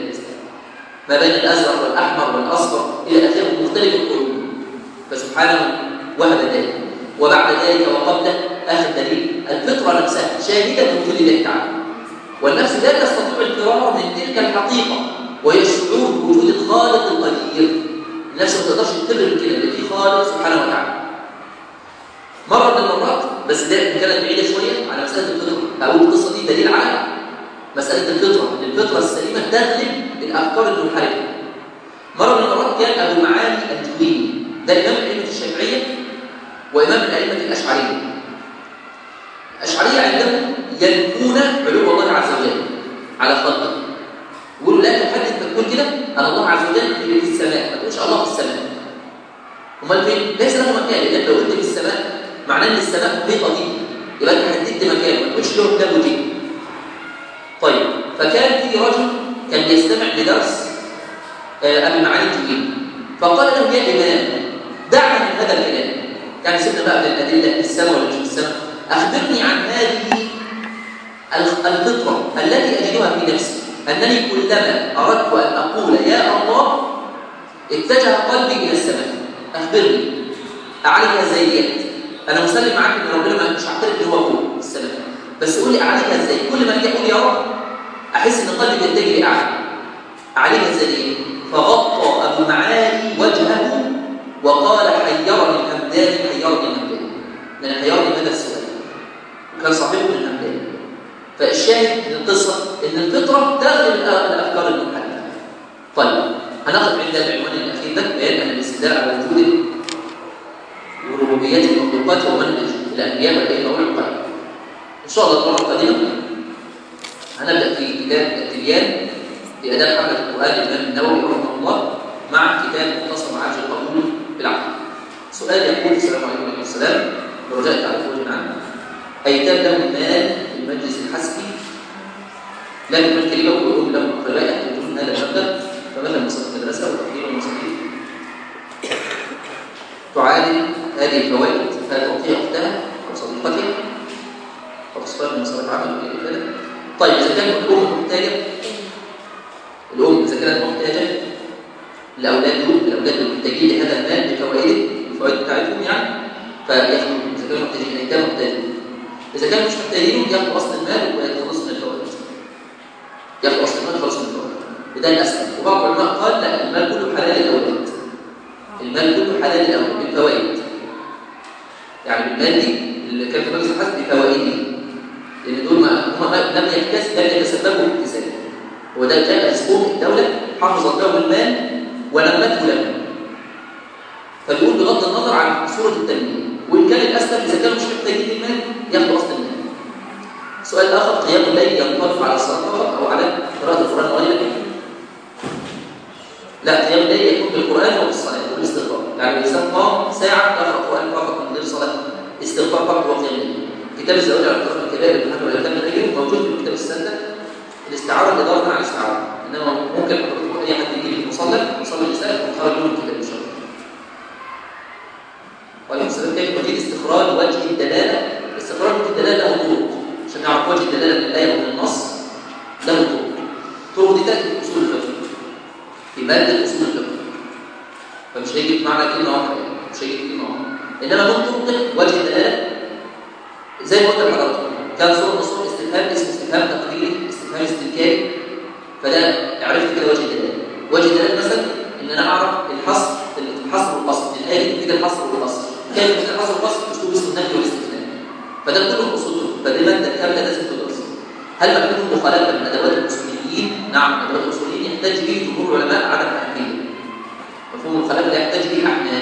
Speaker 1: ما بين الأزرق والأحمر والأصفر إلى آخره مختلف القلوب فسبحانه وهب ذلك وبعد ذلك وقبله آخر دليل الفطرة نفسها شاهدة بوجود الله تعالى والنفس لا تستطيع الفرار من تلك الحقيقة وهي الشعور بوجود الخالق القدير النفس ما تقدرش تفر من كده اللي فيه خالق سبحانه وتعالى مرة من المرات بس ده كانت بعيدة شوية على مسألة الفطرة أقول القصة دي دليل على مسألة الفطرة إن الفطرة السليمة تغلب الأفكار المنحرفة مرة من المرات كان أبو معالي الجويني ده إمام الأئمة الشافعية وإمام الأئمة الأشعرية الأشعرية عندهم ينفون علو الله عز وجل على خلقه يقولوا لا تحدث تكون كده أن الله عز وجل في السماء ما تقولش الله في السماء امال فين؟ ليس له مكان لأن لو قلت في السماء معناه ان السماء محيطه به يبقى انت حددت مكان ما تقولش له له وجه طيب فكان في رجل كان يستمع لدرس آه ابي معالي الجويني فقال له يا امام دعنا من هذا الكلام يعني سيبنا بقى من الادله في السماء ولا مش في السماء اخبرني عن هذه الفطره التي اجدها في نفسي انني كلما اردت ان اقول يا الله اتجه قلبي الى السماء اخبرني اعالجها ازاي ديت انا مسلم معاك ان ربنا مش هعترف ان هو فوق السماء بس قول لي اعالجها ازاي كل ما اجي اقول يا رب احس ان قلبي بيتجه لاعلى اعالجها ازاي دي فغطى ابو معالي وجهه وقال حيرني الهمداني حيرني الهمداني لان حيرني هذا السؤال وكان صاحبه من الهمداني فالشاهد من القصه ان الفطره داخل الافكار المحدده طيب هناخذ عند العنوان الاخير ده بيان ان الاستدلال على وجود وربوبيات المخلوقات ومنهج الانبياء والائمه والعقلاء ان شاء الله المره القادمه هنبدا في كتاب التبيان لاداب حمله القران للامام النووي رحمه الله مع كتاب مختصر معاج القبول بالعقل سؤال يقول السلام عليكم ورحمه السلام برجاء تعريف وجه عنه ايتام لهم مال في المجلس الحسبي لكن من كلمه ويقول لهم اقرباء يحتاجون هذا المبلغ فمثلا مصاريف المدرسه وتقديم المصاريف تعالج هذه الفوائد فتعطيها اختها او صديقتها وتصفيها من مصاريف عمل والى ذلك طيب اذا كانت الام محتاجه الام اذا كانت محتاجه لاولادهم الاولاد محتاجين لهذا المال بفوائده الفوائد بتاعتهم يعني فياخذوا اذا كانوا محتاجين ايتام محتاجين اذا كانوا مش محتاجين ياخذوا اصل المال ويتخلصوا من الفوائد ياخذوا اصل المال ويخلصوا من الفوائد وده الاسهل وبعض العلماء قال لا المال كله حلال للاولاد المال كله حلال للاولاد بالفوائد يعني المال دي اللي كان في مجلس الحسب بفوائده لان دول ما هم لم يكتسب لم يتسببوا في اكتسابه وده جاء رزقهم الدوله حفظت لهم المال ولمته لهم فبيقول بغض النظر عن صوره التنميه وان كان الاسلم اذا كانوا مش محتاجين المال ياخدوا اصل المال سؤال اخر قيام الليل ينطبق على الصلاه فقط او على قراءه القران وغيره لا قيام الليل يكون بالقران او بالصلاه والاستغفار يعني الانسان قام ساعه يقرا القران فقط من غير صلاه استغفار فقط وقيام الليل كتاب الزواج على القران الكبائر ابن حجر الكتاب الرجل موجود في كتاب السنه الاستعاره اداره عن الاستعاره انما ممكن حضرتك اي حد يجي المصلى يصلي الرساله وخرج منه الكتاب ان شاء الله وعليكم السلام كيف نجيد استخراج وجه الدلاله استخراج وجه الدلاله له طرق عشان نعرف وجه الدلاله من الايه ومن النص له طرق طرق دي تاتي في اصول الفقه في ماده اصول الفقه فمش هيجي بمعنى كلمه واحده مش هيجي كلمه واحده انما من طرق وجه الدلاله زي ما قلت لحضرتك كان صوره صوره استفهام اسمه استفهام تقريري استفهام استنكاري فده عرفت كده وجه الدلاله وجه الدلاله مثلا ان انا اعرف الحصر الحصر والقصر الايه كده الحصر والقصر كيف كده الحصر والقصر اسلوب اسمه النفي والاستثناء فده كله اصول فدي ماده كامله لازم تدرس هل مفهوم المخالفه من ادوات الاصوليين نعم ادوات الاصوليين يحتاج به جمهور العلماء عدم اهميه مفهوم المخالفه لا يحتاج به احناف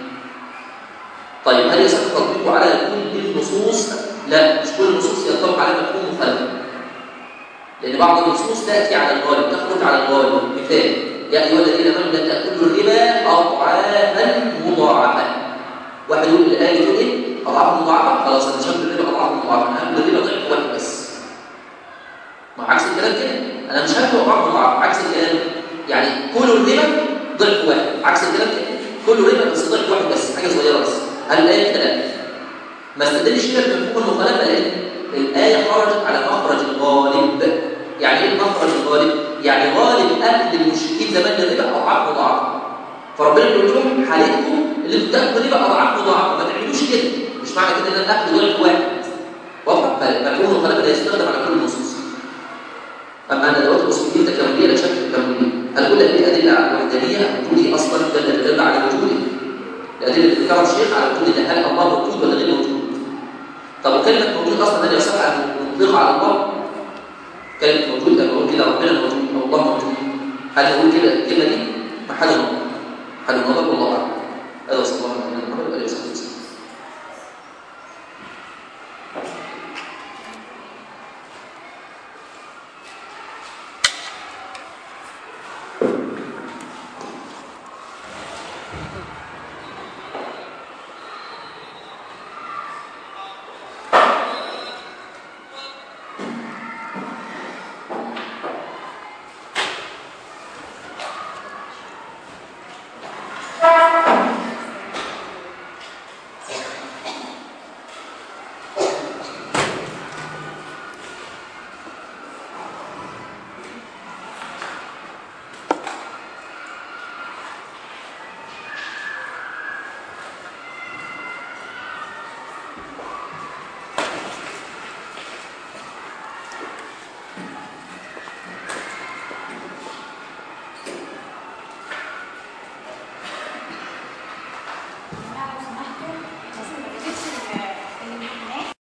Speaker 1: طيب هل يصح تطبيقه على كل النصوص لا مش كل النصوص ينطبق على مفهوم مخالفه لان بعض النصوص تاتي على الغالب تخرج على الغالب مثال يا ايها الذين امنوا لا تاكلوا الربا اضعافا مضاعفه واحد يقول الايه تقول ايه اضعاف مضاعفه خلاص انا شفت الربا اضعاف مضاعفه انا هاكل الربا ضعف واحد بس ما عكس الكلام كده انا مش هاكل اضعاف مضاعفه عكس الكلام يعني كلوا الربا ضعف واحد عكس الكلام كده كلوا ربا بس ضعف واحد بس حاجه صغيره بس هل الايه كده لا ما استدلش كده بمفهوم المخالفه لان الايه خرجت على مخرج الغالب يعني ايه مخرج الغالب يعني غالب اكل المشركين زمان الربا اضعاف مضاعفه فربنا بيقول لهم حالتكم اللي انتوا تاكلوا ربا اضعاف مضاعفه ما تعملوش كده مش معنى كده ان الاكل ضعف واحد واضح فمفهوم المخالفه لا يستخدم على كل النصوص اما ان ادوات الاصوليين تكامليه لا شك تكامليه هل كل هذه الادله على الوحدانيه وجوده اصلا دل تدل على وجوده الادله اللي ذكرها الشيخ على وجود الله هل الله موجود ولا غير موجود طب وكلمه موجود اصلا هل يصح ان نطلقها على الله كلمه موجود ان نقول كده ربنا موجود او الله موجود هل نقول كده الكلمه دي محل نظر محل نظر والله اعلم هذا صحيح